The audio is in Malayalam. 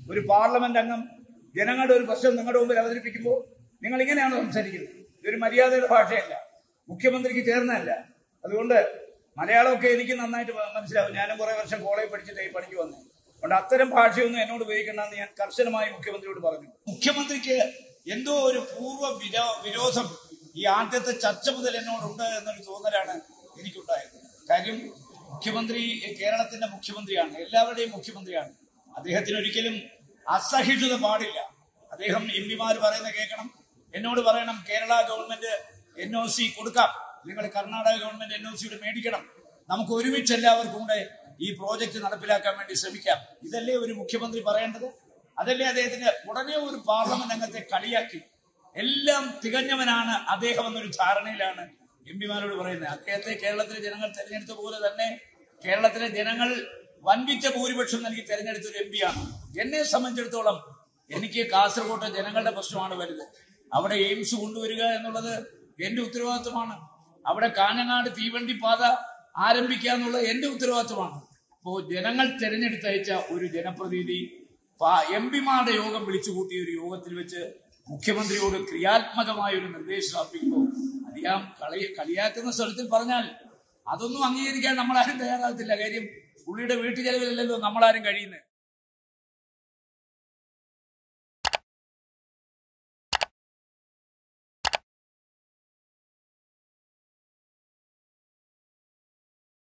ഒരു പാർലമെന്റ് അംഗം ജനങ്ങളുടെ ഒരു പ്രശ്നം നിങ്ങളുടെ മുമ്പിൽ അവതരിപ്പിക്കുമ്പോൾ നിങ്ങൾ ഇങ്ങനെയാണോ സംസാരിക്കുന്നത് ഇതൊരു മര്യാദയുടെ ഭാഷയല്ല മുഖ്യമന്ത്രിക്ക് ചേർന്നതല്ല അതുകൊണ്ട് മലയാളമൊക്കെ എനിക്ക് നന്നായിട്ട് മ- മനസ്സിലാവും ഞാനും കുറെ വർഷം കോളേജ് പഠിച്ചിട്ട് ഈ പണിക്ക് വന്നു അതുകൊണ്ട് അത്തരം ഭാഷയൊന്നും എന്നോട് ഉപയോഗിക്കണമെന്ന് ഞാൻ കർശനമായി മുഖ്യമന്ത്രിയോട് പറഞ്ഞു മുഖ്യമന്ത്രിക്ക് എന്തോ ഒരു പൂർവ്വ വിരോ വിരോധം ഈ ആദ്യത്തെ ചർച്ച മുതൽ എന്നോടുണ്ട് എന്നൊരു തോന്നലാണ് എനിക്കുണ്ടായത് കാര്യം മുഖ്യമന്ത്രി കേരളത്തിന്റെ മുഖ്യമന്ത്രിയാണ് എല്ലാവരുടെയും മുഖ്യമന്ത്രിയാണ് അദ്ദേഹത്തിന് ഒരിക്കലും അസഹിഷ്ണുത പാടില്ല അദ്ദേഹം എം പിമാര് പറയുന്നത് കേൾക്കണം എന്നോട് പറയണം Kerala government N O C കൊടുക്കാം നിങ്ങൾ കർണാടക ഗവൺമെന്റ് എൻ ഒ സിയുടെ മേടിക്കണം നമുക്ക് ഒരുമിച്ച് എല്ലാവർക്കും കൂടെ ഈ പ്രോജക്റ്റ് നടപ്പിലാക്കാൻ വേണ്ടി ശ്രമിക്കാം ഇതല്ലേ ഒരു മുഖ്യമന്ത്രി പറയേണ്ടത് അതല്ലേ അദ്ദേഹത്തിന് ഉടനെ ഒരു പാർലമെന്റ് അംഗത്തെ കളിയാക്കി എല്ലാം തികഞ്ഞവനാണ് അദ്ദേഹം എന്നൊരു ധാരണയിലാണ് എം പിമാരോട് പറയുന്നത് അദ്ദേഹത്തെ കേരളത്തിലെ ജനങ്ങൾ തെരഞ്ഞെടുത്ത പോലെ തന്നെ കേരളത്തിലെ ജനങ്ങൾ വൻപിച്ച ഭൂരിപക്ഷം നൽകി തെരഞ്ഞെടുത്ത ഒരു എം പിയാണ് എന്നെ സംബന്ധിച്ചിടത്തോളം എനിക്ക് കാസർഗോട്ടെ ജനങ്ങളുടെ പ്രശ്നമാണ് വലുത് അവിടെ എയിംസ് കൊണ്ടുവരിക എന്നുള്ളത് എന്റെ ഉത്തരവാദിത്വമാണ് അവിടെ കാഞ്ഞങ്ങാട് തീവണ്ടി പാത ആരംഭിക്കുക എന്നുള്ളത് എന്റെ ഉത്തരവാദിത്വമാണ് അപ്പോ ജനങ്ങൾ തെരഞ്ഞെടുത്തയച്ച ഒരു ജനപ്രതിനിധി എം പിമാരുടെ യോഗം വിളിച്ചു കൂട്ടിയ ഒരു യോഗത്തിൽ വെച്ച് മുഖ്യമന്ത്രിയോട് ക്രിയാത്മകമായ ഒരു നിർദ്ദേശം അർപ്പിക്കുമ്പോൾ അറിയാം കളി കളിയാക്കുന്ന സ്ഥലത്തിൽ പറഞ്ഞാൽ അതൊന്നും അംഗീകരിക്കാൻ നമ്മളാരും തയ്യാറാകത്തില്ല കാര്യം പുള്ളിയുടെ വീട്ടു ചെലവിലല്ലല്ലോ നമ്മളാരും കഴിയുന്നത്